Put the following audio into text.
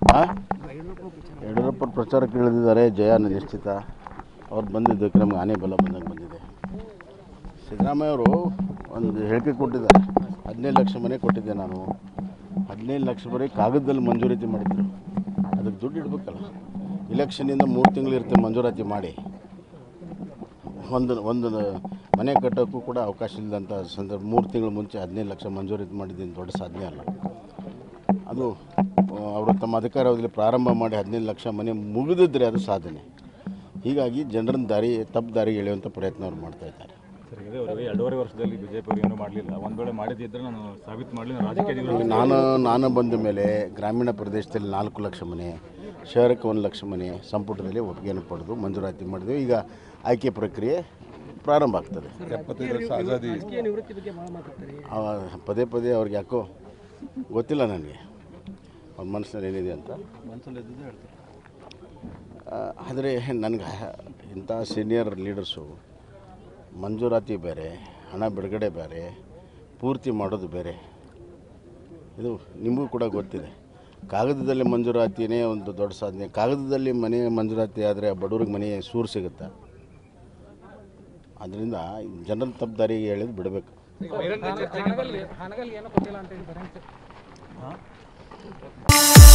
ಹಾಂ ಯಡಿಯೂರಪ್ಪರ ಪ್ರಚಾರಕ್ಕೆ ಇಳಿದಿದ್ದಾರೆ ಜಯ ನಿಶ್ಚಿತ ಅವ್ರು ಬಂದಿದ್ದಕ್ಕೆ ನಮ್ಗೆ ಆನೆ ಬಲ ಬಂದಂಗೆ ಬಂದಿದೆ ಸಿದ್ದರಾಮಯ್ಯ ಅವರು ಒಂದು ಹೇಳಿಕೆ ಕೊಟ್ಟಿದ್ದಾರೆ ಹದಿನೈದು ಲಕ್ಷ ಮನೆ ಕೊಟ್ಟಿದ್ದೆ ನಾನು ಹದಿನೈದು ಲಕ್ಷ ಬರೀ ಕಾಗದದಲ್ಲಿ ಮಂಜೂರಾತಿ ಮಾಡಿದ್ರು ಅದಕ್ಕೆ ದುಡ್ಡು ಇಡಬೇಕಲ್ಲ ಇಲೆಕ್ಷನಿಂದ ಮೂರು ತಿಂಗಳು ಇರುತ್ತೆ ಮಂಜೂರಾತಿ ಮಾಡಿ ಒಂದು ಒಂದು ಮನೆ ಕಟ್ಟೋಕ್ಕೂ ಕೂಡ ಅವಕಾಶ ಇಲ್ಲದಂಥ ಸಂದರ್ಭ ಮೂರು ತಿಂಗಳ ಮುಂಚೆ ಹದಿನೈದು ಲಕ್ಷ ಮಂಜೂರಾತಿ ಮಾಡಿದ್ದೀನಿ ದೊಡ್ಡ ಸಾಧನೆ ಅಲ್ಲ ಅದು ಆ, ಅವರು ತಮ್ಮ ಅಧಿಕಾರಾವಧಿಯಲ್ಲಿ ಪ್ರಾರಂಭ ಮಾಡಿ ಹದಿನೈದು ಲಕ್ಷ ಮನೆ ಮುಗಿದಿದ್ರೆ ಅದು ಸಾಧನೆ ಹೀಗಾಗಿ ಜನರನ್ನ ದಾರಿ ತಪ್ಪು ದಾರಿಗೆ ಎಳೆಯುವಂಥ ಪ್ರಯತ್ನ ಅವ್ರು ಮಾಡ್ತಾ ಇದ್ದಾರೆ ಸರ್ ಇದೇ ಅವರಿಗೆ ಎರಡೂವರೆ ವರ್ಷದಲ್ಲಿ ಬಿಜೆಪಿ ಅವರು ಏನೂ ಮಾಡಲಿಲ್ಲ ಒಂದು ವೇಳೆ ಮಾಡಿದ್ದಿದ್ರೆ ನಾನು ಸಾಬೀತು ಮಾಡಲಿ ನಾನು ರಾಜಕೀಯ ಈಗ ನಾನು ನಾನು ಬಂದ ಮೇಲೆ ಗ್ರಾಮೀಣ ಪ್ರದೇಶದಲ್ಲಿ ನಾಲ್ಕು ಲಕ್ಷ ಮನೆ ಶಹರಕ್ಕೆ ಒಂದು ಲಕ್ಷ ಮನೆ ಸಂಪುಟದಲ್ಲಿ ಒಪ್ಪಿಗೆಯನ್ನು ಪಡೆದು ಮಂಜೂರಾತಿ ಮಾಡಿದ್ವಿ ಈಗ ಆಯ್ಕೆ ಪ್ರಕ್ರಿಯೆ ಪ್ರಾರಂಭ ಆಗ್ತದೆ ಎಪ್ಪತ್ತೈದು ವರ್ಷ ಆಜಾದಿ ರಾಜಕೀಯ ನಿವೃತ್ತಿ ಬಗ್ಗೆ ಭಾಳ ಮಾತಾಡ್ತಾರೆ ಆ, ಪದೇ ಪದೇ ಅವ್ರಿಗೆ ಯಾಕೋ ಗೊತ್ತಿಲ್ಲ ನನಗೆ ಅವ್ರ ಮನಸ್ಸಿನಲ್ಲಿ ಏನಿದೆ ಅಂತ ಆದರೆ ನನಗೆ ಇಂಥ ಸೀನಿಯರ್ ಲೀಡರ್ಸು ಮಂಜೂರಾತಿ ಬೇರೆ ಹಣ ಬಿಡುಗಡೆ ಬೇರೆ ಪೂರ್ತಿ ಮಾಡೋದು ಬೇರೆ ಇದು ನಿಮಗೂ ಕೂಡ ಗೊತ್ತಿದೆ ಕಾಗದದಲ್ಲಿ ಮಂಜೂರಾತಿನೇ ಒಂದು ದೊಡ್ಡ ಸಾಧನೆ ಕಾಗದದಲ್ಲಿ ಮನೆ ಮಂಜೂರಾತಿ ಆದರೆ ಬಡವ್ರಿಗೆ ಮನೆ ಸೂರು ಸಿಗುತ್ತಾ ಅದರಿಂದ ಜನರ ತಪ್ಪು ದಾರಿಗೆ ಹೇಳಿದ್ ಬಿಡಬೇಕು ಹಾನಗಲ್ ಹಾನಗಲ್ ಏನೋ ಕೊಟ್ಟಿಲ್ಲ ಅಂತ ಹೇಳಿ ಬರಂತೆ